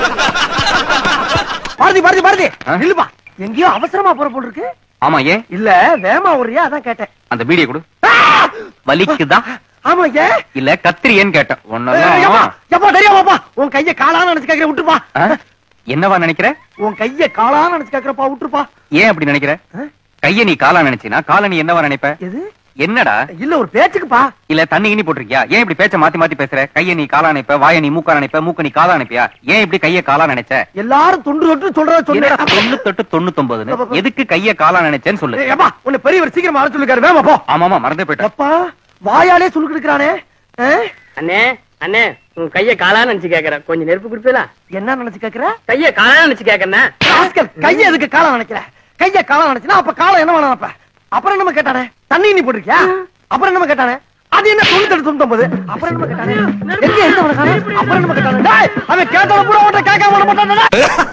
பாரதி பாரதி பாரதி ஆ? இல்லப்பா எங்கேயோ அவசரமா போற போல் இருக்கு ஆமா ஏன் இல்ல வேமா ஒரியா அதான் கேட்டேன் அந்த பீடியை கொடு ஆ! வலிக்குதா ஆமா ஏன் இல்ல கத்திரியேன்னு கேட்டேன் ஏப்பா ஒன்னதான் எப்பா தெரியாமாப்பா உன் கைய காலான்னு நினைச்சு கேக்குற விட்டுப்பா ஆ? என்னவா நினைக்கிற உன் கைய காலான்னு நினைச்சு கேக்குறப்பா விட்டுருப்பா ஏன் அப்படி நினைக்கிற ஆ? கைய நீ காலா நினைச்சினா காலை நீ என்னவா நினைப்ப எது என்னடா இல்ல ஒரு பேச்சுக்குப்பா இல்ல தண்ணி கிண்ணி போட்டிருக்கியா ஏன் இப்படி பேச்ச மாத்தி மாத்தி பேசுற கைய நீ காலா நினைப்ப வாய நீ மூக்கா நினைப்ப மூக்க நீ காலா நினைப்பியா ஏன் இப்படி கைய காலா நினைச்ச எல்லாரும் தொண்டு தொட்டு சொல்றத என்ன சொன்னேன் தொண்ணூத்தெட்டு தொண்ணூத்தொன்பதுன்னு எதுக்கு கைய காலா நினைச்சேன்னு சொல்லு ஏப்பா உன்னை பெரியவர் சீக்கிரமா அழைச்சு சொல்லிருக்காரு வேமா போ ஆமாமா மறந்தே போயிட்டேன் அப்பா வாயாலே சொல்லிட்டு இருக்கிறானே அண்ணே அண்ணே உன் கைய காலான்னு நினைச்சு கேக்குறேன் கொஞ்சம் நெருப்பு குடுப்பீங்களா என்ன நினைச்சு கேக்குற கைய காலான்னு நினைச்சு கேக்குறேன் ராஸ்கல், கைய எதுக்கு காலம் நினைக்கிற கைய காலம் நினைச்சுனா அப்ப காலம் என்ன வேணும் அப்ப அப்புறம் என்ன கேட்டானே தண்ணி நீ போட்டிருக்கியா அப்புறம் என்ன கேட்டானே அது என்ன தொண்ணூத்தி எட்டு தொண்ணூத்தி அப்புறம் என்ன கேட்டானே எங்க எந்த அப்புறம் என்ன கேட்டானே டேய், அவன் கேட்டவன் பூரா உன்கிட்ட கேட்காம விட மாட்டானே